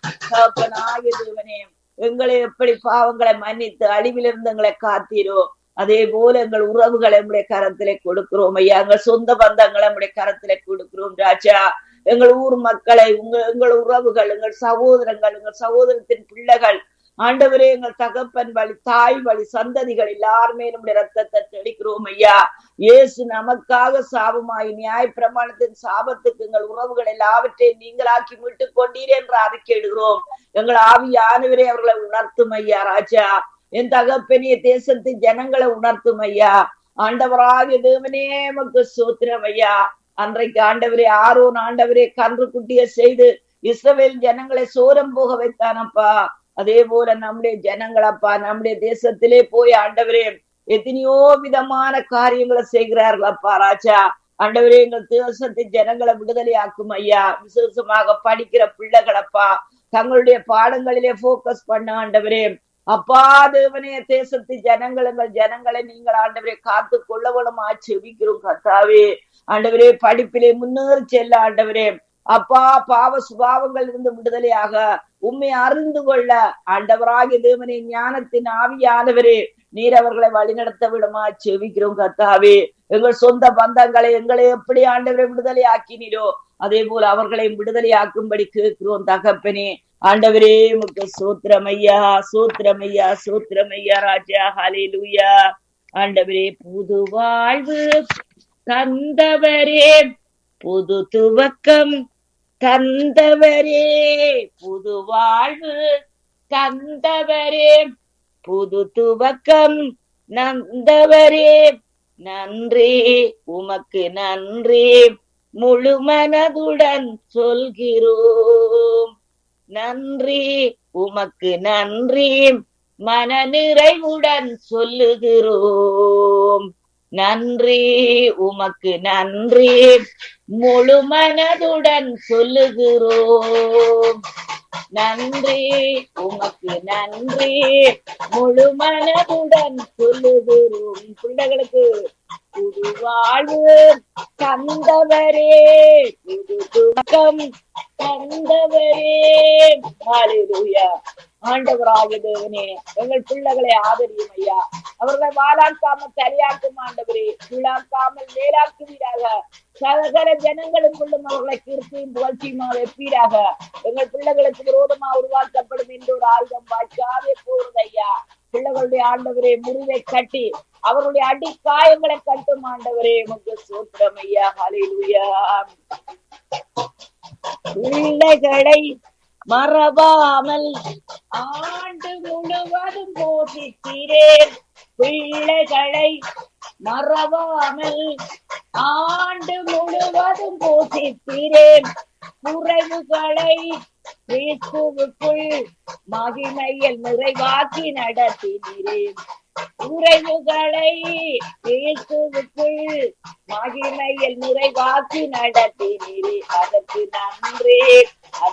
தகப்பனாகிய தேவனே எங்களை எப்படி பாவங்களை மன்னித்து அழிவிலிருந்து எங்களை காத்தீரோ அதே போல எங்கள் உறவுகளை நம்முடைய கரத்திலே கொடுக்கிறோம் ஐயா எங்கள் சொந்த பந்தங்களை நம்முடைய கரத்திலே கொடுக்கிறோம் ராஜா எங்கள் ஊர் மக்களை உங்க எங்கள் உறவுகள் எங்கள் சகோதரங்கள் எங்கள் சகோதரத்தின் பிள்ளைகள் ஆண்டவரே எங்கள் தகப்பன் வழி தாய் வழி சந்ததிகள் எல்லாருமே நம்முடைய ரத்தத்தை தெளிக்கிறோம் ஐயா இயேசு நமக்காக சாபமாய் நியாய பிரமாணத்தின் சாபத்துக்கு எங்கள் உறவுகள் எல்லாவற்றையும் நீங்களாக்கி மீட்டு கொண்டீரே என்று அறிக்கையிடுகிறோம் எங்கள் ஆவியானவரே அவர்களை உணர்த்தும் ஐயா ராஜா என் தகப்பெரிய தேசத்தின் ஜனங்களை உணர்த்தும் ஐயா ஆண்டவராகிய தேவனே நமக்கு சோத்திரம் ஐயா அன்றைக்கு ஆண்டவரே ஆரோன் ஆண்டவரே கன்று குட்டிய செய்து இஸ்ரவேல் ஜனங்களை சோரம் போக வைத்தானப்பா அதே போல நம்முடைய ஜனங்களப்பா நம்முடைய தேசத்திலே போய் ஆண்டவரே எத்தனையோ விதமான காரியங்களை செய்கிறார்கள் அப்பா ராஜா ஆண்டவரே எங்கள் தேசத்தின் ஜனங்களை விடுதலையாக்கும் ஐயா விசேஷமாக படிக்கிற பிள்ளைகளப்பா தங்களுடைய பாடங்களிலே போக்கஸ் பண்ண ஆண்டவரே அப்பா தேவனே தேசத்து ஜனங்கள் எங்கள் ஜனங்களை நீங்கள் ஆண்டவரே காத்து கொள்ள வேணுமா செபிக்கிறோம் கத்தாவே ஆண்டவரே படிப்பிலே முன்னேறி செல்ல ஆண்டவரே அப்பா பாவ சுபாவங்கள் இருந்து விடுதலையாக உண்மை அறிந்து கொள்ள ஆண்டவராகிய தேவனே ஞானத்தின் ஆவியானவரே நீர் அவர்களை வழிநடத்த விடுமா செவிக்கிறோம் கத்தாவே எங்கள் சொந்த பந்தங்களை எங்களை எப்படி ஆண்டவரை விடுதலை ஆக்கினீரோ அதே போல அவர்களையும் விடுதலை ஆக்கும்படி கேட்கிறோம் தகப்பனே ஆண்டவரே முக்கு சூத்திரமையா சூத்திரமையா சூத்திரமையா ராஜா ஹலிலுயா ஆண்டவரே புது வாழ்வு தந்தவரே புது துவக்கம் தந்தவரே புது வாழ்வு தந்தவரே புது துவக்கம் நந்தவரே நன்றி உமக்கு நன்றி முழு மனதுடன் சொல்கிறோம் நன்றி உமக்கு நன்றி மன நிறைவுடன் சொல்லுகிறோம் நன்றி உமக்கு நன்றி முழு மனதுடன் சொல்லுகிறோம் நன்றி உமக்கு நன்றி முழு மனதுடன் சொல்லுகிறோம் பிள்ளைகளுக்கு புது வாழ்வு தந்தவரே புது துக்கம் தந்தவரே ஹalleluya ஆண்டவராகிய தேவனே எங்கள் பிள்ளைகளை ஆதரியும் ஐயா அவர்களை வாழாக்காமல் சரியாக்கும் ஆண்டவரே கீழாக்காமல் மேலாக்குவீராக சகல ஜனங்களுக்குள்ளும் அவர்களை கீர்த்தியும் புகழ்ச்சியுமா வைப்பீராக எங்கள் பிள்ளைகளுக்கு விரோதமா உருவாக்கப்படும் என்ற ஒரு ஆயுதம் வாய்க்காதே போகிறது ஐயா பிள்ளைகளுடைய ஆண்டவரே முறிவை கட்டி அவருடைய அடி காயங்களை கட்டும் ஆண்டவரே உங்க சூத்திரம் ஐயா ஹalleluya பிள்ளைகளை மறவாமல் ஆண்டு முழுவதும் போதிக்கிறேன் பிள்ளைகளை மறவாமல் ஆண்டு முழுவதும் போதிக்கிறேன் குறைவுகளை கிறிஸ்துவுக்குள் மகிமையில் நிறைவாக்கி நடத்தினேன் குறைவுகளை கிறிஸ்துவுக்குள் மகிமையில் நிறைவாக்கி நடத்தினீரே அதற்கு நன்றி